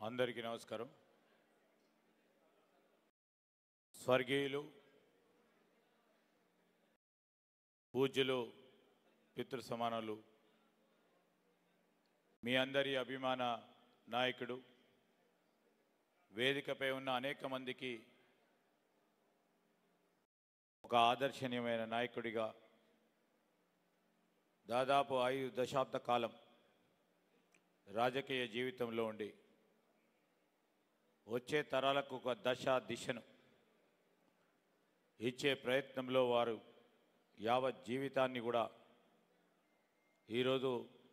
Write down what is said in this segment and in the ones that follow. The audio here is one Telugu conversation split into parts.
అందరికీ నమస్కారం స్వర్గీయులు పూజ్యులు పితృ సమానులు మీ అందరి అభిమాన నాయకుడు వేదికపై ఉన్న అనేక మందికి ఒక ఆదర్శనీయమైన నాయకుడిగా దాదాపు ఐదు దశాబ్ద కాలం రాజకీయ జీవితంలో ఉండి వచ్చే తరాలకు ఒక దశ దిశను ఇచ్చే ప్రయత్నంలో వారు యావత్ జీవితాన్ని కూడా ఈరోజు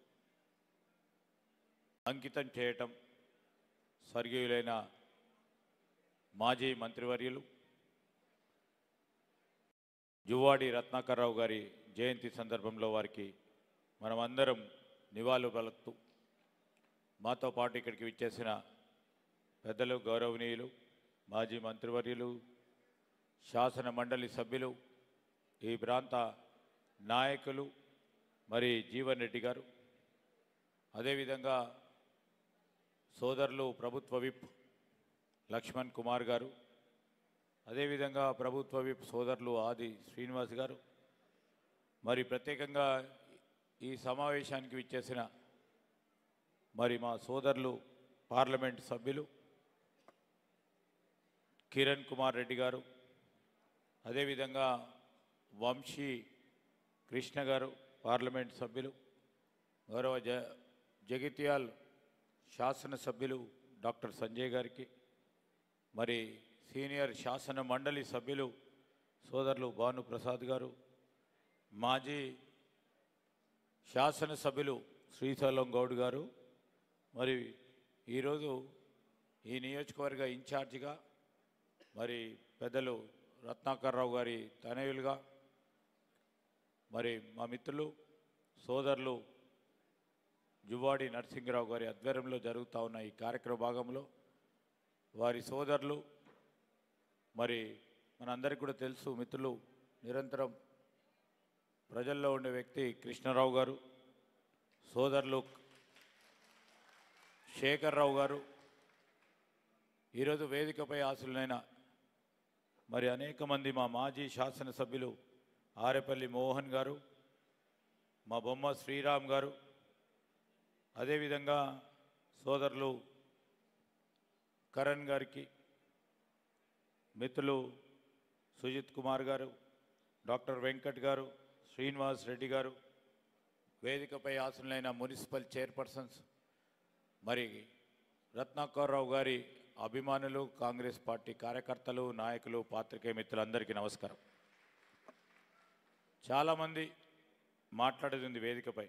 అంకితం చేయటం స్వర్గీయులైన మాజీ మంత్రివర్యులు జువ్వాడి రత్నాకర్రావు గారి జయంతి సందర్భంలో వారికి మనమందరం నివాళులు పలుకుతూ మాతో పాటు ఇక్కడికి విచ్చేసిన పెద్దలు గౌరవనీయులు మాజీ మంత్రివర్యులు శాసన మండలి సభ్యులు ఈ ప్రాంత నాయకులు మరి జీవన్ రెడ్డి గారు అదేవిధంగా సోదరులు ప్రభుత్వ విప్ లక్ష్మణ్ కుమార్ గారు అదేవిధంగా ప్రభుత్వ విప్ సోదరులు ఆది శ్రీనివాస్ గారు మరి ప్రత్యేకంగా ఈ సమావేశానికి విచ్చేసిన మరి మా సోదరులు పార్లమెంట్ సభ్యులు కిరణ్ కుమార్ రెడ్డి గారు అదేవిధంగా వంశీ కృష్ణ గారు పార్లమెంట్ సభ్యులు గౌరవ జ జగిత్యాల్ శాసనసభ్యులు డాక్టర్ సంజయ్ గారికి మరి సీనియర్ శాసన మండలి సభ్యులు సోదరులు భానుప్రసాద్ గారు మాజీ శాసనసభ్యులు శ్రీశైలం గౌడ్ గారు మరి ఈరోజు ఈ నియోజకవర్గ ఇన్ఛార్జిగా మరి పెద్దలు రత్నాకర్రావు గారి తనయులుగా మరి మా మిత్రులు సోదరులు జువ్వాడి నరసింహరావు గారి ఆధ్వర్యంలో జరుగుతూ ఉన్న ఈ కార్యక్రమ భాగంలో వారి సోదరులు మరి మనందరికీ కూడా తెలుసు మిత్రులు నిరంతరం ప్రజల్లో ఉండే వ్యక్తి కృష్ణారావు గారు సోదరులు శేఖర్రావు గారు ఈరోజు వేదికపై ఆశలైన మరి అనేక మంది మా మాజీ శాసనసభ్యులు ఆరేపల్లి మోహన్ గారు మా బొమ్మ శ్రీరామ్ గారు అదేవిధంగా సోదరులు కరణ్ గారికి మిత్రులు సుజిత్ కుమార్ గారు డాక్టర్ వెంకట్ గారు శ్రీనివాస్ రెడ్డి గారు వేదికపై ఆసనులైన మున్సిపల్ చైర్పర్సన్స్ మరి రత్నాకర్రావు గారి అభిమానులు కాంగ్రెస్ పార్టీ కార్యకర్తలు నాయకులు పాత్రికేయ మిత్రులందరికీ నమస్కారం చాలామంది మాట్లాడేది ఉంది వేదికపై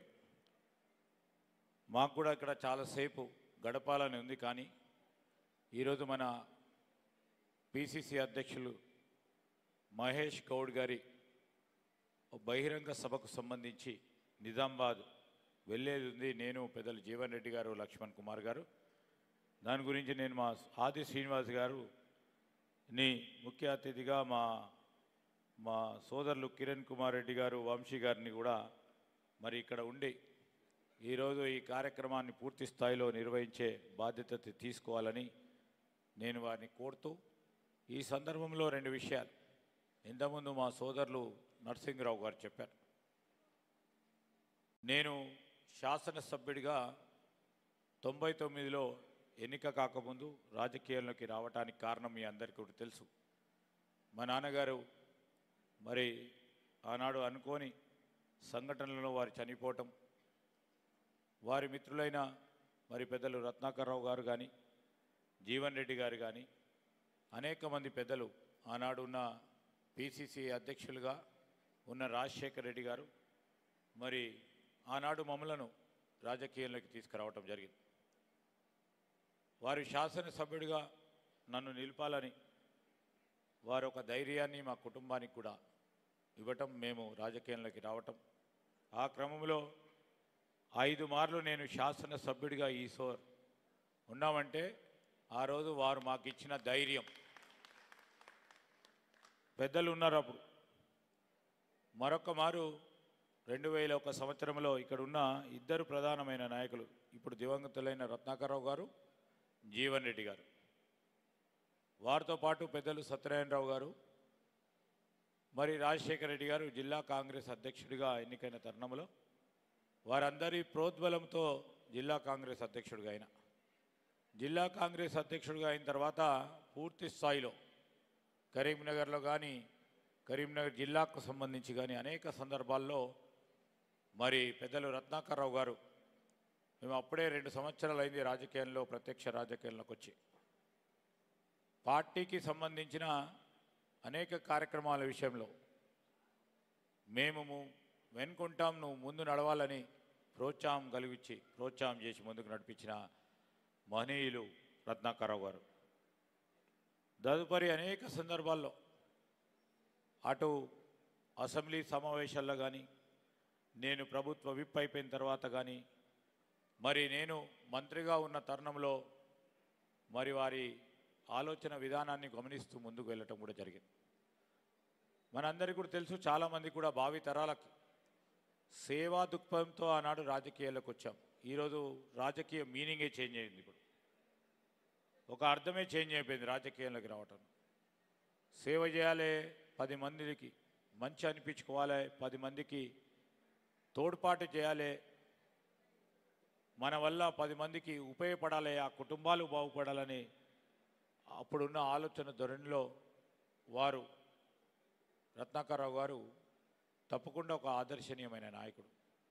మాకు కూడా ఇక్కడ చాలాసేపు గడపాలని ఉంది కానీ ఈరోజు మన పిసిసి అధ్యక్షులు మహేష్ గౌడ్ గారి ఓ బహిరంగ సభకు సంబంధించి నిజామాబాద్ వెళ్ళేది ఉంది నేను పెద్దలు జీవన్ రెడ్డి గారు లక్ష్మణ్ కుమార్ గారు దాని గురించి నేను మా ఆది శ్రీనివాస్ గారు ని ముఖ్య అతిథిగా మా మా సోదరులు కిరణ్ కుమార్ రెడ్డి గారు వంశీ గారిని కూడా మరి ఇక్కడ ఉండి ఈరోజు ఈ కార్యక్రమాన్ని పూర్తి స్థాయిలో నిర్వహించే బాధ్యత తీసుకోవాలని నేను వారిని కోరుతూ ఈ సందర్భంలో రెండు విషయాలు ఇంతకుముందు మా సోదరులు నరసింహరావు గారు చెప్పారు నేను శాసనసభ్యుడిగా తొంభై తొమ్మిదిలో ఎన్నిక కాకముందు రాజకీయాల్లోకి రావడానికి కారణం మీ అందరికీ కూడా తెలుసు మా నాన్నగారు మరి ఆనాడు అనుకోని సంఘటనలలో వారు చనిపోవటం వారి మిత్రులైన మరి పెద్దలు రత్నాకర్రావు గారు కానీ జీవన్ రెడ్డి గారు కానీ అనేక మంది పెద్దలు ఆనాడు ఉన్న పిసిసి అధ్యక్షులుగా ఉన్న రాజశేఖర్ రెడ్డి గారు మరి ఆనాడు మమ్మలను రాజకీయంలోకి తీసుకురావటం జరిగింది వారి శాసనసభ్యుడిగా నన్ను నిలపాలని వారు ఒక ధైర్యాన్ని మా కుటుంబానికి కూడా ఇవ్వటం మేము రాజకీయంలోకి రావటం ఆ క్రమంలో ఐదు మార్లు నేను శాసనసభ్యుడిగా ఈ సోర్ ఉన్నామంటే ఆ రోజు వారు మాకు ఇచ్చిన ధైర్యం పెద్దలు ఉన్నారు అప్పుడు మరొక మారు రెండు వేల ఒక సంవత్సరంలో ఇక్కడ ఉన్న ఇద్దరు ప్రధానమైన నాయకులు ఇప్పుడు దివంగతులైన రత్నాకరరావు గారు జీవన్ రెడ్డి గారు వారితో పాటు పెద్దలు సత్యనారాయణరావు గారు మరి రాజశేఖర రెడ్డి గారు జిల్లా కాంగ్రెస్ అధ్యక్షుడిగా ఎన్నికైన తరుణంలో వారందరి ప్రోద్బలంతో జిల్లా కాంగ్రెస్ అధ్యక్షుడిగా అయిన జిల్లా కాంగ్రెస్ అధ్యక్షుడిగా అయిన తర్వాత పూర్తి స్థాయిలో కరీంనగర్లో కానీ కరీంనగర్ జిల్లాకు సంబంధించి కానీ అనేక సందర్భాల్లో మరి పెద్దలు రత్నాకర్రావు గారు మేము అప్పుడే రెండు సంవత్సరాలు అయింది రాజకీయాల్లో ప్రత్యక్ష రాజకీయాల్లోకి వచ్చి పార్టీకి సంబంధించిన అనేక కార్యక్రమాల విషయంలో మేము ము- వెనుకుంటాం నువ్వు ముందు నడవాలని ప్రోత్సాహం కలిగించి ప్రోత్సాహం చేసి ముందుకు నడిపించిన మహనీయులు రత్నాకరరావు గారు తదుపరి అనేక సందర్భాల్లో అటు అసెంబ్లీ సమావేశాల్లో కానీ నేను ప్రభుత్వ విప్ అయిపోయిన తర్వాత కానీ మరి నేను మంత్రిగా ఉన్న తరుణంలో మరి వారి ఆలోచన విధానాన్ని గమనిస్తూ ముందుకు వెళ్ళటం కూడా జరిగింది మనందరికీ కూడా తెలుసు చాలామంది కూడా భావి తరాలకి సేవా దృక్పథంతో ఆనాడు రాజకీయాల్లోకి వచ్చాం ఈరోజు రాజకీయ మీనింగే చేంజ్ అయింది ఇప్పుడు ఒక అర్థమే చేంజ్ అయిపోయింది రాజకీయంలోకి రావటం సేవ చేయాలి పది మందికి మంచి అనిపించుకోవాలి పది మందికి తోడ్పాటు చేయాలి మన వల్ల పది మందికి ఉపయోగపడాలి ఆ కుటుంబాలు బాగుపడాలని అప్పుడున్న ఆలోచన ధోరణిలో వారు రత్నాకరరావు గారు తప్పకుండా ఒక ఆదర్శనీయమైన నాయకుడు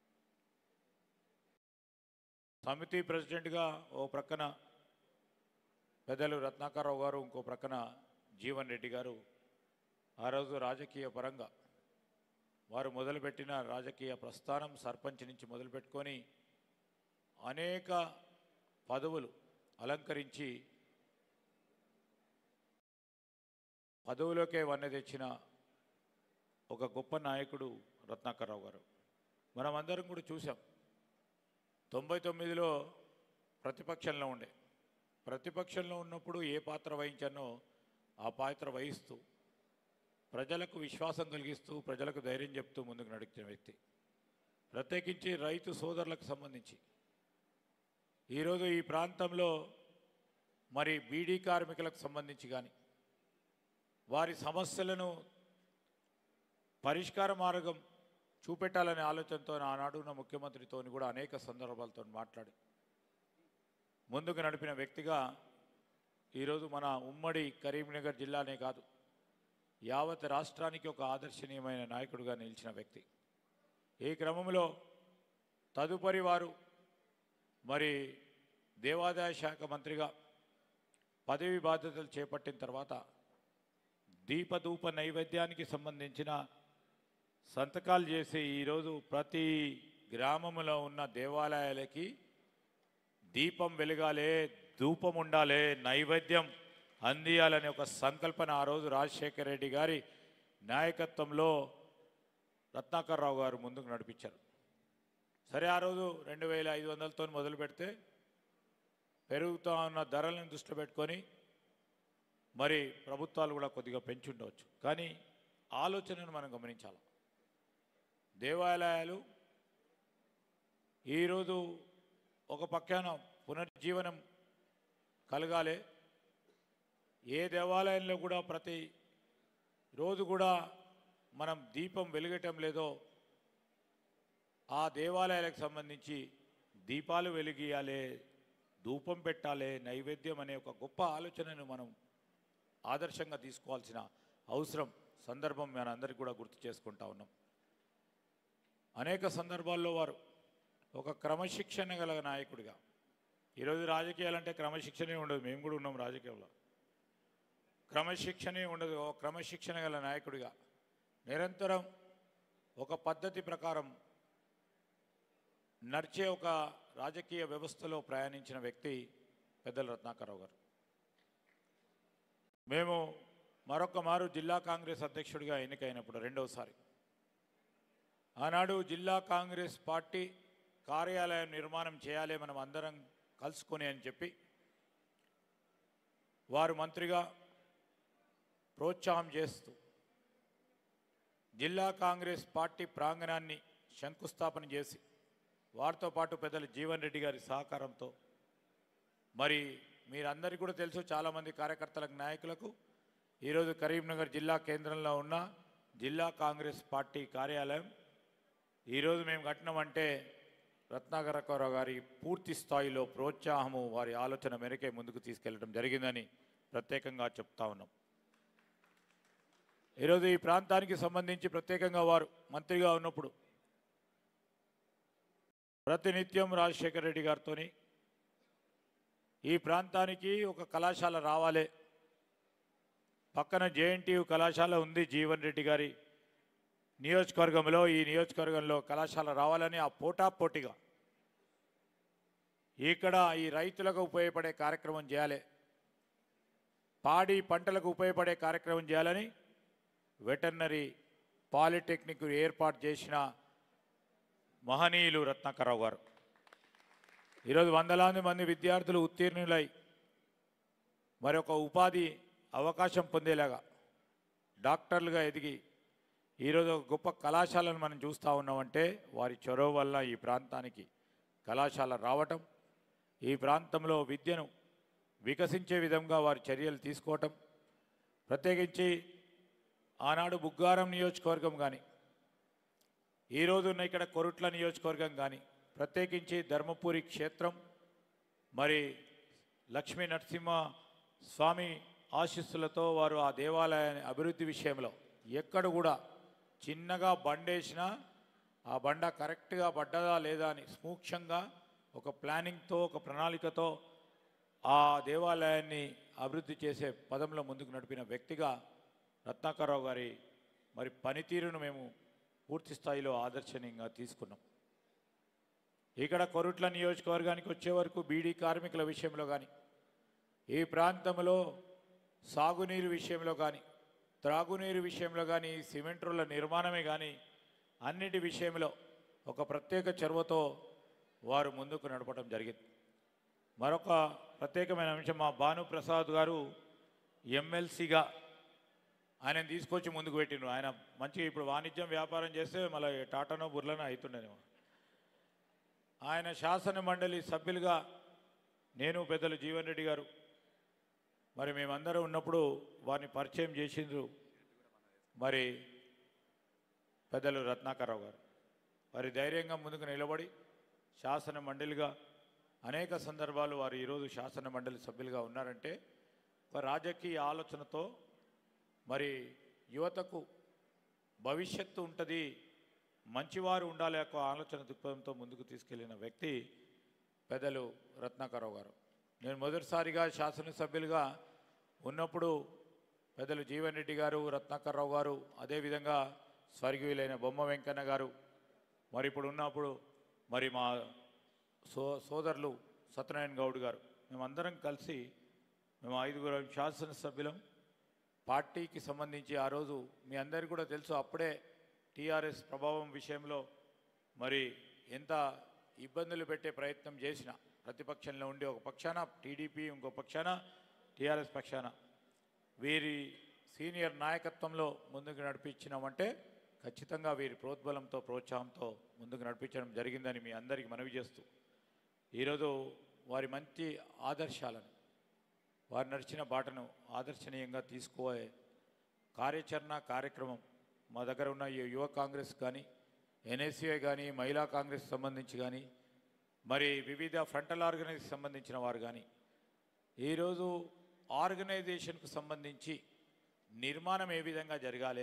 సమితి ప్రెసిడెంట్గా ఓ ప్రక్కన పెద్దలు రత్నాకరరావు గారు ఇంకో ప్రక్కన జీవన్ రెడ్డి గారు ఆ రోజు రాజకీయ పరంగా వారు మొదలుపెట్టిన రాజకీయ ప్రస్థానం సర్పంచ్ నుంచి మొదలుపెట్టుకొని అనేక పదవులు అలంకరించి పదవులోకే వన్నె తెచ్చిన ఒక గొప్ప నాయకుడు రత్నాకర్రావు గారు మనం అందరం కూడా చూసాం తొంభై తొమ్మిదిలో ప్రతిపక్షంలో ఉండే ప్రతిపక్షంలో ఉన్నప్పుడు ఏ పాత్ర వహించానో ఆ పాత్ర వహిస్తూ ప్రజలకు విశ్వాసం కలిగిస్తూ ప్రజలకు ధైర్యం చెప్తూ ముందుకు నడిచిన వ్యక్తి ప్రత్యేకించి రైతు సోదరులకు సంబంధించి ఈరోజు ఈ ప్రాంతంలో మరి బీడీ కార్మికులకు సంబంధించి కానీ వారి సమస్యలను పరిష్కార మార్గం చూపెట్టాలనే ఆలోచనతో ఆనాడు ఉన్న ముఖ్యమంత్రితో కూడా అనేక సందర్భాలతో మాట్లాడి ముందుకు నడిపిన వ్యక్తిగా ఈరోజు మన ఉమ్మడి కరీంనగర్ జిల్లానే కాదు యావత్ రాష్ట్రానికి ఒక ఆదర్శనీయమైన నాయకుడిగా నిలిచిన వ్యక్తి ఈ క్రమంలో తదుపరి వారు మరి దేవాదాయ శాఖ మంత్రిగా పదవి బాధ్యతలు చేపట్టిన తర్వాత దీపధూప నైవేద్యానికి సంబంధించిన సంతకాలు చేసి ఈరోజు ప్రతి గ్రామంలో ఉన్న దేవాలయాలకి దీపం వెలగాలే ధూపం ఉండాలే నైవేద్యం అందియాలనే ఒక సంకల్పన ఆ రోజు రాజశేఖర రెడ్డి గారి నాయకత్వంలో రత్నాకర్రావు గారు ముందుకు నడిపించారు సరే ఆ రోజు రెండు వేల ఐదు వందలతో మొదలు పెడితే పెరుగుతూ ఉన్న ధరలను దృష్టిలో పెట్టుకొని మరి ప్రభుత్వాలు కూడా కొద్దిగా పెంచుండవచ్చు కానీ ఆలోచనను మనం గమనించాలి దేవాలయాలు ఈరోజు ఒక పక్కన పునర్జీవనం కలగాలి ఏ దేవాలయంలో కూడా ప్రతి రోజు కూడా మనం దీపం వెలిగటం లేదో ఆ దేవాలయాలకు సంబంధించి దీపాలు వెలిగియాలి ధూపం పెట్టాలి నైవేద్యం అనే ఒక గొప్ప ఆలోచనను మనం ఆదర్శంగా తీసుకోవాల్సిన అవసరం సందర్భం మనందరికీ కూడా గుర్తు చేసుకుంటా ఉన్నాం అనేక సందర్భాల్లో వారు ఒక క్రమశిక్షణ గల నాయకుడిగా ఈరోజు రాజకీయాలంటే క్రమశిక్షణే ఉండదు మేము కూడా ఉన్నాం రాజకీయంలో క్రమశిక్షణే ఉండదు ఒక క్రమశిక్షణ గల నాయకుడిగా నిరంతరం ఒక పద్ధతి ప్రకారం నడిచే ఒక రాజకీయ వ్యవస్థలో ప్రయాణించిన వ్యక్తి పెద్దల రత్నాకరరావు గారు మేము మరొక మారు జిల్లా కాంగ్రెస్ అధ్యక్షుడిగా ఎన్నికైనప్పుడు రెండవసారి ఆనాడు జిల్లా కాంగ్రెస్ పార్టీ కార్యాలయం నిర్మాణం చేయాలి మనం అందరం కలుసుకొని అని చెప్పి వారు మంత్రిగా ప్రోత్సాహం చేస్తూ జిల్లా కాంగ్రెస్ పార్టీ ప్రాంగణాన్ని శంకుస్థాపన చేసి వారితో పాటు పెద్దలు జీవన్ రెడ్డి గారి సహకారంతో మరి మీరందరికీ కూడా తెలుసు చాలామంది కార్యకర్తలకు నాయకులకు ఈరోజు కరీంనగర్ జిల్లా కేంద్రంలో ఉన్న జిల్లా కాంగ్రెస్ పార్టీ కార్యాలయం ఈరోజు మేము కట్టినామంటే రత్నాకరరావు గారి పూర్తి స్థాయిలో ప్రోత్సాహము వారి ఆలోచన మేరకే ముందుకు తీసుకెళ్లడం జరిగిందని ప్రత్యేకంగా చెప్తా ఉన్నాం ఈరోజు ఈ ప్రాంతానికి సంబంధించి ప్రత్యేకంగా వారు మంత్రిగా ఉన్నప్పుడు ప్రతినిత్యం రాజశేఖర రెడ్డి గారితో ఈ ప్రాంతానికి ఒక కళాశాల రావాలి పక్కన జేఎన్టీయు కళాశాల ఉంది జీవన్ రెడ్డి గారి నియోజకవర్గంలో ఈ నియోజకవర్గంలో కళాశాల రావాలని ఆ పోటాపోటీగా ఇక్కడ ఈ రైతులకు ఉపయోగపడే కార్యక్రమం చేయాలి పాడి పంటలకు ఉపయోగపడే కార్యక్రమం చేయాలని వెటర్నరీ పాలిటెక్నిక్ ఏర్పాటు చేసిన మహనీయులు రత్నాకరరావు గారు ఈరోజు వందలాది మంది విద్యార్థులు ఉత్తీర్ణులై మరొక ఉపాధి అవకాశం పొందేలాగా డాక్టర్లుగా ఎదిగి ఈరోజు ఒక గొప్ప కళాశాలను మనం చూస్తూ ఉన్నామంటే వారి చొరవ వల్ల ఈ ప్రాంతానికి కళాశాల రావటం ఈ ప్రాంతంలో విద్యను వికసించే విధంగా వారి చర్యలు తీసుకోవటం ప్రత్యేకించి ఆనాడు బుగ్గారం నియోజకవర్గం కానీ ఈరోజు ఉన్న ఇక్కడ కొరుట్ల నియోజకవర్గం కానీ ప్రత్యేకించి ధర్మపురి క్షేత్రం మరి లక్ష్మీ నరసింహ స్వామి ఆశీస్సులతో వారు ఆ దేవాలయాన్ని అభివృద్ధి విషయంలో ఎక్కడ కూడా చిన్నగా బండేసినా ఆ బండ కరెక్ట్గా పడ్డదా లేదా అని సూక్ష్మంగా ఒక ప్లానింగ్తో ఒక ప్రణాళికతో ఆ దేవాలయాన్ని అభివృద్ధి చేసే పదంలో ముందుకు నడిపిన వ్యక్తిగా రత్నాకరరావు గారి మరి పనితీరును మేము పూర్తి స్థాయిలో ఆదర్శనీయంగా తీసుకున్నాం ఇక్కడ కొరుట్ల నియోజకవర్గానికి వచ్చే వరకు బీడీ కార్మికుల విషయంలో కానీ ఈ ప్రాంతంలో సాగునీరు విషయంలో కానీ త్రాగునీరు విషయంలో కానీ సిమెంట్ రోడ్ల నిర్మాణమే కానీ అన్నిటి విషయంలో ఒక ప్రత్యేక చొరవతో వారు ముందుకు నడపడం జరిగింది మరొక ప్రత్యేకమైన అంశం మా భానుప్రసాద్ గారు ఎమ్మెల్సీగా ఆయన తీసుకొచ్చి ముందుకు పెట్టిండ్రు ఆయన మంచిగా ఇప్పుడు వాణిజ్యం వ్యాపారం చేస్తే మళ్ళీ టాటానో బుర్లనో అవుతుండేనేమో ఆయన శాసన మండలి సభ్యులుగా నేను పెద్దలు జీవన్ రెడ్డి గారు మరి మేమందరం ఉన్నప్పుడు వారిని పరిచయం చేసిండ్రు మరి పెద్దలు రత్నాకరరావు గారు వారి ధైర్యంగా ముందుకు నిలబడి శాసన మండలిగా అనేక సందర్భాలు వారు ఈరోజు శాసన మండలి సభ్యులుగా ఉన్నారంటే ఒక రాజకీయ ఆలోచనతో మరి యువతకు భవిష్యత్తు ఉంటుంది మంచివారు ఉండాలి యొక్క ఆలోచన దృక్పథంతో ముందుకు తీసుకెళ్లిన వ్యక్తి పెద్దలు రత్నాకరరావు గారు నేను మొదటిసారిగా శాసనసభ్యులుగా ఉన్నప్పుడు పెద్దలు జీవన్ రెడ్డి గారు రత్నాకర్రావు గారు అదేవిధంగా స్వర్గీయులైన బొమ్మ వెంకన్న గారు మరి ఇప్పుడు ఉన్నప్పుడు మరి మా సో సోదరులు సత్యనారాయణ గౌడ్ గారు మేమందరం కలిసి మేము ఐదుగురం శాసనసభ్యులం పార్టీకి సంబంధించి ఆ రోజు మీ అందరికీ కూడా తెలుసు అప్పుడే టీఆర్ఎస్ ప్రభావం విషయంలో మరి ఎంత ఇబ్బందులు పెట్టే ప్రయత్నం చేసిన ప్రతిపక్షంలో ఉండి ఒక పక్షాన టీడీపీ ఇంకో పక్షాన టీఆర్ఎస్ పక్షాన వీరి సీనియర్ నాయకత్వంలో ముందుకు నడిపించినామంటే ఖచ్చితంగా వీరి ప్రోద్బలంతో ప్రోత్సాహంతో ముందుకు నడిపించడం జరిగిందని మీ అందరికీ మనవి చేస్తూ ఈరోజు వారి మంచి ఆదర్శాలను వారు నడిచిన బాటను ఆదర్శనీయంగా తీసుకోే కార్యాచరణ కార్యక్రమం మా దగ్గర ఉన్న ఈ యువ కాంగ్రెస్ కానీ ఎన్ఎస్యుఐ కానీ మహిళా కాంగ్రెస్ సంబంధించి కానీ మరి వివిధ ఫ్రంటల్ ఆర్గనైజేషన్ సంబంధించిన వారు కానీ ఈరోజు ఆర్గనైజేషన్కు సంబంధించి నిర్మాణం ఏ విధంగా జరగాలి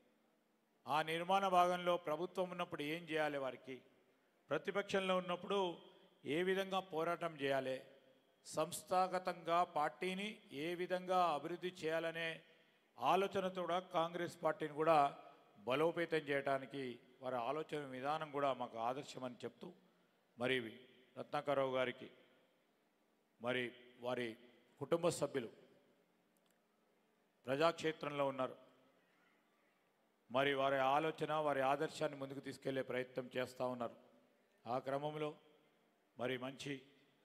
ఆ నిర్మాణ భాగంలో ప్రభుత్వం ఉన్నప్పుడు ఏం చేయాలి వారికి ప్రతిపక్షంలో ఉన్నప్పుడు ఏ విధంగా పోరాటం చేయాలి సంస్థాగతంగా పార్టీని ఏ విధంగా అభివృద్ధి చేయాలనే ఆలోచనతో కూడా కాంగ్రెస్ పార్టీని కూడా బలోపేతం చేయడానికి వారి ఆలోచన విధానం కూడా మాకు ఆదర్శమని చెప్తూ మరి రత్నాకరరావు గారికి మరి వారి కుటుంబ సభ్యులు ప్రజాక్షేత్రంలో ఉన్నారు మరి వారి ఆలోచన వారి ఆదర్శాన్ని ముందుకు తీసుకెళ్లే ప్రయత్నం చేస్తూ ఉన్నారు ఆ క్రమంలో మరి మంచి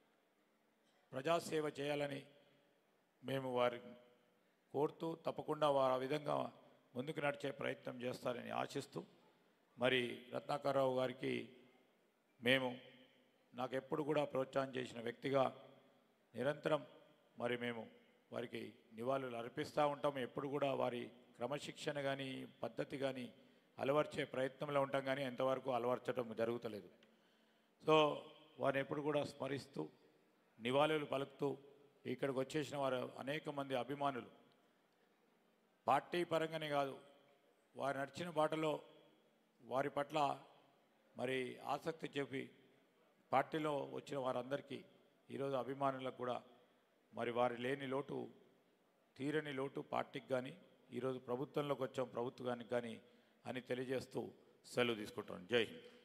ప్రజాసేవ చేయాలని మేము వారిని కోరుతూ తప్పకుండా వారు ఆ విధంగా ముందుకు నడిచే ప్రయత్నం చేస్తారని ఆశిస్తూ మరి రత్నాకరరావు గారికి మేము నాకు ఎప్పుడు కూడా ప్రోత్సాహం చేసిన వ్యక్తిగా నిరంతరం మరి మేము వారికి నివాళులు అర్పిస్తూ ఉంటాం ఎప్పుడు కూడా వారి క్రమశిక్షణ కానీ పద్ధతి కానీ అలవర్చే ప్రయత్నంలో ఉంటాం కానీ ఎంతవరకు అలవర్చడం జరుగుతలేదు సో వారిని ఎప్పుడు కూడా స్మరిస్తూ నివాళులు పలుకుతూ ఇక్కడికి వచ్చేసిన వారు అనేక మంది అభిమానులు పార్టీ పరంగానే కాదు వారు నడిచిన బాటలో వారి పట్ల మరి ఆసక్తి చూపి పార్టీలో వచ్చిన వారందరికీ ఈరోజు అభిమానులకు కూడా మరి వారి లేని లోటు తీరని లోటు పార్టీకి కానీ ఈరోజు ప్రభుత్వంలోకి వచ్చాం ప్రభుత్వానికి కానీ అని తెలియజేస్తూ సెలవు తీసుకుంటాను జై హింద్